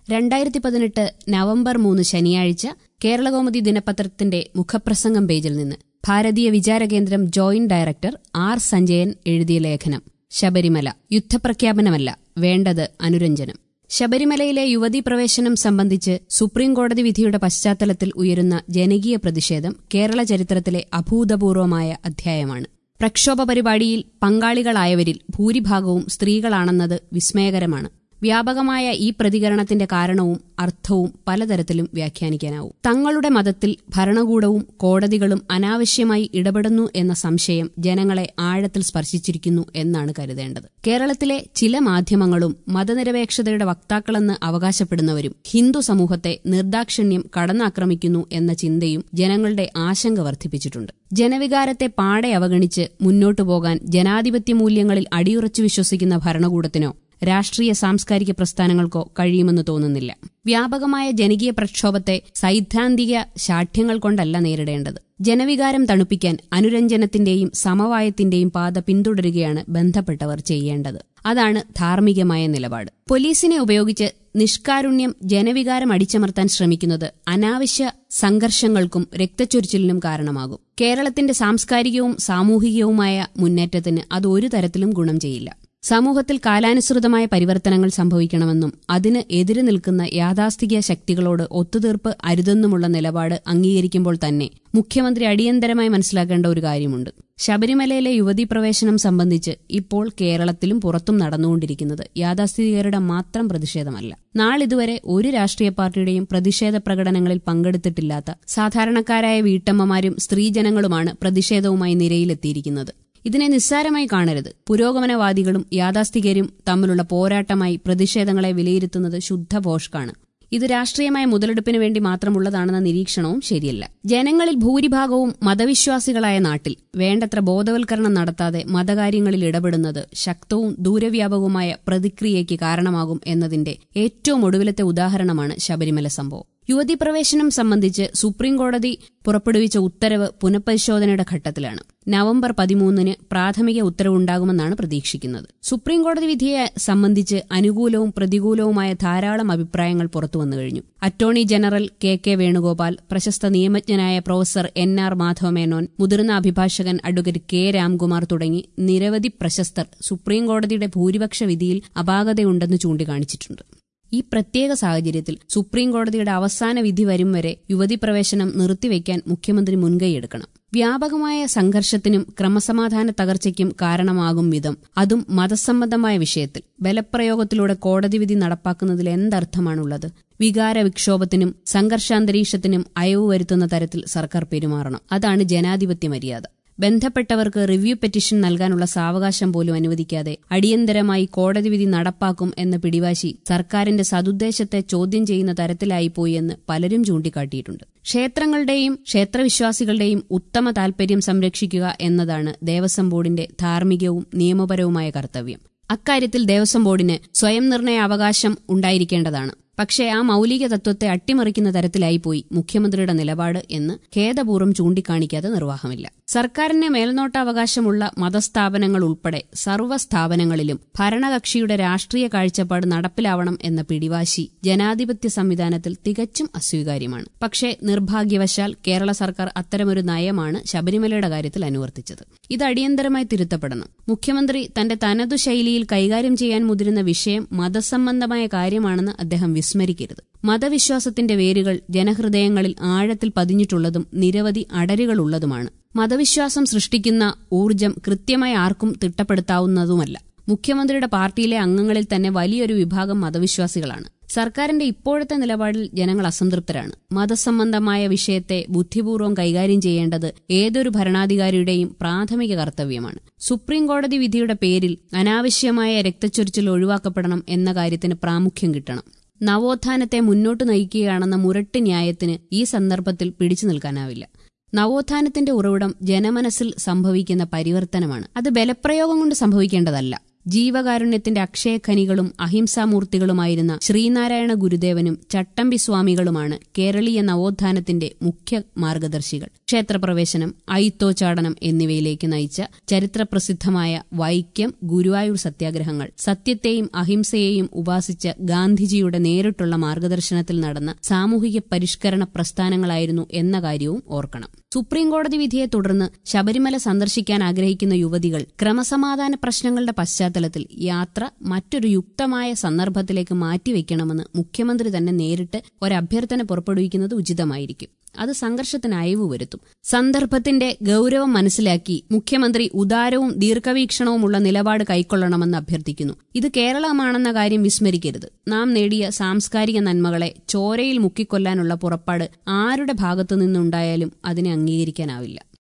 രണ്ടായിരത്തി പതിനെട്ട് നവംബർ മൂന്ന് ശനിയാഴ്ച കേരളകൗമുദി ദിനപത്രത്തിന്റെ മുഖപ്രസംഗം പേജിൽ നിന്ന് Bharatiya Vichara Kendram joint director R Sanjayan എഴുതിയ ലേഖനം ശബരിമല യുദ്ധപ്രഖ്യാപനമല്ല വേണ്ടത് അനുരഞ്ജനം ശബരിമലയിലെ യുവതീ പ്രവേശനം സംബന്ധിച്ച് സുപ്രീംകോടതി വിധിയുടെ പശ്ചാത്തലത്തിൽ ഉയരുന്ന ജനകീയ പ്രതിഷേധം കേരള ചരിത്രത്തിലെ അഭൂതപൂർവമായ അധ്യായമാണ് പ്രക്ഷോഭ പരിപാടിയിൽ പങ്കാളികളായവരിൽ ഭൂരിഭാഗവും സ്ത്രീകളാണെന്നത് വിസ്മയകരമാണ് വ്യാപകമായ ഈ പ്രതികരണത്തിന്റെ കാരണവും അർത്ഥവും പലതരത്തിലും വ്യാഖ്യാനിക്കാനാവും തങ്ങളുടെ മതത്തിൽ ഭരണകൂടവും കോടതികളും അനാവശ്യമായി ഇടപെടുന്നു എന്ന സംശയം ജനങ്ങളെ ആഴത്തിൽ സ്പർശിച്ചിരിക്കുന്നു എന്നാണ് കരുതേണ്ടത് കേരളത്തിലെ ചില മാധ്യമങ്ങളും മതനിരപേക്ഷതയുടെ വക്താക്കളെന്ന് അവകാശപ്പെടുന്നവരും ഹിന്ദു സമൂഹത്തെ നിർദാക്ഷിണ്യം കടന്നാക്രമിക്കുന്നു എന്ന ചിന്തയും ജനങ്ങളുടെ ആശങ്ക വർദ്ധിപ്പിച്ചിട്ടുണ്ട് ജനവികാരത്തെ പാടെ അവഗണിച്ച് മുന്നോട്ടു പോകാൻ ജനാധിപത്യ മൂല്യങ്ങളിൽ അടിയുറച്ചു വിശ്വസിക്കുന്ന ഭരണകൂടത്തിനോ രാഷ്ട്രീയ സാംസ്കാരിക പ്രസ്ഥാനങ്ങൾക്കോ കഴിയുമെന്ന് തോന്നുന്നില്ല വ്യാപകമായ ജനകീയ പ്രക്ഷോഭത്തെ സൈദ്ധാന്തിക ശാഠ്യങ്ങൾ കൊണ്ടല്ല നേരിടേണ്ടത് ജനവികാരം തണുപ്പിക്കാൻ അനുരഞ്ജനത്തിന്റെയും സമവായത്തിന്റെയും പാത പിന്തുടരുകയാണ് ബന്ധപ്പെട്ടവർ ചെയ്യേണ്ടത് അതാണ് ധാർമ്മികമായ നിലപാട് പോലീസിനെ ഉപയോഗിച്ച് നിഷ്കാരുണ്യം ജനവികാരം അടിച്ചമർത്താൻ ശ്രമിക്കുന്നത് അനാവശ്യ സംഘർഷങ്ങൾക്കും രക്തച്ചൊരിച്ചിലിനും കാരണമാകും കേരളത്തിന്റെ സാംസ്കാരികവും സാമൂഹികവുമായ മുന്നേറ്റത്തിന് അത് ഒരു തരത്തിലും ഗുണം ചെയ്യില്ല സമൂഹത്തിൽ കാലാനുസൃതമായ പരിവർത്തനങ്ങൾ സംഭവിക്കണമെന്നും അതിന് എതിര് നിൽക്കുന്ന യാഥാസ്ഥിക ശക്തികളോട് ഒത്തുതീർപ്പ് അരുതെന്നുമുള്ള നിലപാട് അംഗീകരിക്കുമ്പോൾ തന്നെ മുഖ്യമന്ത്രി അടിയന്തരമായി മനസ്സിലാക്കേണ്ട ഒരു കാര്യമുണ്ട് ശബരിമലയിലെ യുവതീ പ്രവേശനം സംബന്ധിച്ച് ഇപ്പോൾ കേരളത്തിലും പുറത്തും നടന്നുകൊണ്ടിരിക്കുന്നത് യാഥാസ്ഥിതികരുടെ മാത്രം പ്രതിഷേധമല്ല നാളിതുവരെ ഒരു രാഷ്ട്രീയ പാർട്ടിയുടെയും പ്രതിഷേധ പ്രകടനങ്ങളിൽ പങ്കെടുത്തിട്ടില്ലാത്ത സാധാരണക്കാരായ വീട്ടമ്മമാരും സ്ത്രീജനങ്ങളുമാണ് പ്രതിഷേധവുമായി നിരയിലെത്തിയിരിക്കുന്നത് ഇതിനെ നിസ്സാരമായി കാണരുത് പുരോഗമനവാദികളും യാഥാസ്ഥികരും തമ്മിലുള്ള പോരാട്ടമായി പ്രതിഷേധങ്ങളെ വിലയിരുത്തുന്നത് ശുദ്ധ ഭോഷ്കാണ് ഇത് രാഷ്ട്രീയമായ മുതലെടുപ്പിന് വേണ്ടി മാത്രമുള്ളതാണെന്ന നിരീക്ഷണവും ശരിയല്ല ജനങ്ങളിൽ ഭൂരിഭാഗവും മതവിശ്വാസികളായ നാട്ടിൽ വേണ്ടത്ര ബോധവൽക്കരണം നടത്താതെ മതകാര്യങ്ങളിൽ ഇടപെടുന്നത് ശക്തവും ദൂരവ്യാപകവുമായ പ്രതിക്രിയയ്ക്ക് കാരണമാകും എന്നതിന്റെ ഏറ്റവും ഒടുവിലത്തെ ഉദാഹരണമാണ് ശബരിമല സംഭവം യുവതീ പ്രവേശനം സംബന്ധിച്ച് സുപ്രീംകോടതി പുറപ്പെടുവിച്ച ഉത്തരവ് പുനഃപരിശോധനയുടെ ഘട്ടത്തിലാണ് നവംബർ പതിമൂന്നിന് പ്രാഥമിക ഉത്തരവുണ്ടാകുമെന്നാണ് പ്രതീക്ഷിക്കുന്നത് സുപ്രീംകോടതി വിധിയെ സംബന്ധിച്ച് അനുകൂലവും പ്രതികൂലവുമായ ധാരാളം അഭിപ്രായങ്ങൾ പുറത്തുവന്നു കഴിഞ്ഞു attorney general K K Venugopal പ്രശസ്ത നിയമജ്ഞനായ പ്രൊഫസർ എൻ ആർ മാധവമേനോൻ മുതിർന്ന അഭിഭാഷകൻ അഡ്വക്കേറ്റ് കെ രാംകുമാർ തുടങ്ങി നിരവധി പ്രശസ്തർ സുപ്രീംകോടതിയുടെ ഭൂരിപക്ഷ വിധിയിൽ അപാകതയുണ്ടെന്ന് ചൂണ്ടിക്കാണിച്ചിട്ടുണ്ട് ഈ പ്രത്യേക സാഹചര്യത്തിൽ സുപ്രീംകോടതിയുടെ അവസാന വിധി വരും വരെ യുവതി പ്രവേശനം നിർത്തിവെക്കാൻ മുഖ്യമന്ത്രി മുൻകൈയെടുക്കണം വ്യാപകമായ സംഘർഷത്തിനും ക്രമസമാധാന തകർച്ചയ്ക്കും കാരണമാകും വിധം അതും മതസംബന്ധമായ വിഷയത്തിൽ ബലപ്രയോഗത്തിലൂടെ കോടതി വിധി നടപ്പാക്കുന്നതിൽ എന്തർത്ഥമാണുള്ളത് വികാര വിക്ഷോഭത്തിനും സംഘർഷാന്തരീക്ഷത്തിനും അയവ് വരുത്തുന്ന തരത്തിൽ സർക്കാർ പെരുമാറണം അതാണ് ജനാധിപത്യ മര്യാദ ബന്ധപ്പെട്ടവർക്ക് റിവ്യൂ പെറ്റീഷൻ നൽകാനുള്ള സാവകാശം പോലും അനുവദിക്കാതെ അടിയന്തരമായി കോടതി വിധി നടപ്പാക്കും എന്ന പിടിവാശി സർക്കാരിന്റെ സതുദ്ദേശത്തെ ചോദ്യം ചെയ്യുന്ന തരത്തിലായിപ്പോയി എന്ന് പലരും ചൂണ്ടിക്കാട്ടിയിട്ടുണ്ട് ക്ഷേത്രങ്ങളുടെയും ക്ഷേത്രവിശ്വാസികളുടെയും ഉത്തമ താൽപര്യം സംരക്ഷിക്കുക എന്നതാണ് ദേവസ്വം ബോർഡിന്റെ ധാർമ്മികവും നിയമപരവുമായ കർത്തവ്യം അക്കാര്യത്തിൽ ദേവസ്വം ബോർഡിന് സ്വയം നിർണയ അവകാശം ഉണ്ടായിരിക്കേണ്ടതാണ് പക്ഷേ ആ മൌലിക തത്വത്തെ അട്ടിമറിക്കുന്ന തരത്തിലായിപ്പോയി മുഖ്യമന്ത്രിയുടെ നിലപാട് എന്ന് ഖേദപൂർവ്വം ചൂണ്ടിക്കാണിക്കാതെ നിർവാഹമില്ല സർക്കാരിന് മേൽനോട്ടാവകാശമുള്ള മതസ്ഥാപനങ്ങൾ ഉൾപ്പെടെ സർവ്വ സ്ഥാപനങ്ങളിലും ഭരണകക്ഷിയുടെ രാഷ്ട്രീയ കാഴ്ചപ്പാട് നടപ്പിലാവണം എന്ന പിടിവാശി ജനാധിപത്യ സംവിധാനത്തിൽ തികച്ചും അസ്വീകാര്യമാണ് പക്ഷേ നിർഭാഗ്യവശാൽ കേരള സർക്കാർ അത്തരമൊരു നയമാണ് ശബരിമലയുടെ കാര്യത്തിൽ അനുവർത്തിച്ചത് ഇത് അടിയന്തരമായി തിരുത്തപ്പെടണം മുഖ്യമന്ത്രി തന്റെ തനതു ശൈലിയിൽ കൈകാര്യം ചെയ്യാൻ മുതിരുന്ന വിഷയം മതസംബന്ധമായ കാര്യമാണെന്ന് അദ്ദേഹം വിസ്മരിക്കരുത് മതവിശ്വാസത്തിന്റെ വേരുകൾ ജനഹൃദയങ്ങളിൽ ആഴത്തിൽ പതിഞ്ഞിട്ടുള്ളതും നിരവധി അടരുകളുള്ളതുമാണ് മതവിശ്വാസം സൃഷ്ടിക്കുന്ന ഊർജം കൃത്യമായി ആർക്കും തിട്ടപ്പെടുത്താവുന്നതുമല്ല മുഖ്യമന്ത്രിയുടെ പാർട്ടിയിലെ അംഗങ്ങളിൽ തന്നെ വലിയൊരു വിഭാഗം മതവിശ്വാസികളാണ് സർക്കാരിന്റെ ഇപ്പോഴത്തെ നിലപാടിൽ ജനങ്ങൾ അസംതൃപ്തരാണ് മതസംബന്ധമായ വിഷയത്തെ ബുദ്ധിപൂർവ്വം കൈകാര്യം ചെയ്യേണ്ടത് ഏതൊരു ഭരണാധികാരിയുടെയും പ്രാഥമിക കർത്തവ്യമാണ് സുപ്രീം കോടതി വിധിയുടെ പേരിൽ അനാവശ്യമായ രക്തച്ചൊരിച്ചിൽ ഒഴിവാക്കപ്പെടണം എന്ന കാര്യത്തിന് പ്രാമുഖ്യം കിട്ടണം നവോത്ഥാനത്തെ മുന്നോട്ട് നയിക്കുകയാണെന്ന മുരട്ട് ന്യായത്തിന് ഈ സന്ദർഭത്തിൽ പിടിച്ചു നിൽക്കാനാവില്ല നവോത്ഥാനത്തിന്റെ ഉറവിടം ജനമനസ്സിൽ സംഭവിക്കുന്ന പരിവർത്തനമാണ് അത് ബലപ്രയോഗം കൊണ്ട് സംഭവിക്കേണ്ടതല്ല ജീവകാരുണ്യത്തിന്റെ അക്ഷയഖനികളും അഹിംസാമൂർത്തികളുമായിരുന്ന ശ്രീനാരായണ ഗുരുദേവനും ചട്ടമ്പി സ്വാമികളുമാണ് കേരളീയ നവോത്ഥാനത്തിന്റെ മുഖ്യ മാർഗദർശികൾ ക്ഷേത്രപ്രവേശനം അയിത്തോച്ചാടനം എന്നിവയിലേക്ക് നയിച്ച ചരിത്രപ്രസിദ്ധമായ വൈക്കം ഗുരുവായൂർ സത്യാഗ്രഹങ്ങൾ സത്യത്തെയും അഹിംസയെയും ഉപാസിച്ച ഗാന്ധിജിയുടെ നേരിട്ടുള്ള മാർഗദർശനത്തിൽ നടന്ന സാമൂഹിക പരിഷ്കരണ പ്രസ്ഥാനങ്ങളായിരുന്നു എന്ന കാര്യവും ഓർക്കണം സുപ്രീംകോടതി വിധിയെ തുടർന്ന് ശബരിമല സന്ദർശിക്കാൻ ആഗ്രഹിക്കുന്ന യുവതികൾ ക്രമസമാധാന പ്രശ്നങ്ങളുടെ പശ്ചാത്തലത്തിൽ യാത്ര മറ്റൊരു യുക്തമായ സന്ദർഭത്തിലേക്ക് മാറ്റിവെക്കണമെന്ന് മുഖ്യമന്ത്രി തന്നെ നേരിട്ട് ഒരഭ്യർത്ഥന പുറപ്പെടുവിക്കുന്നത് ഉചിതമായിരിക്കും അത് സംഘർഷത്തിന് അയവ് വരുത്തും സന്ദർഭത്തിന്റെ ഗൌരവം മനസ്സിലാക്കി മുഖ്യമന്ത്രി ഉദാരവും ദീർഘവീക്ഷണവുമുള്ള നിലപാട് കൈക്കൊള്ളണമെന്ന് അഭ്യർത്ഥിക്കുന്നു ഇത് കേരളമാണെന്ന കാര്യം വിസ്മരിക്കരുത് നാം നേടിയ സാംസ്കാരിക നന്മകളെ ചോരയിൽ മുക്കിക്കൊല്ലാനുള്ള പുറപ്പാട് ആരുടെ ഭാഗത്തു നിന്നുണ്ടായാലും അതിനെ അംഗീകരിക്കാനാവില്ല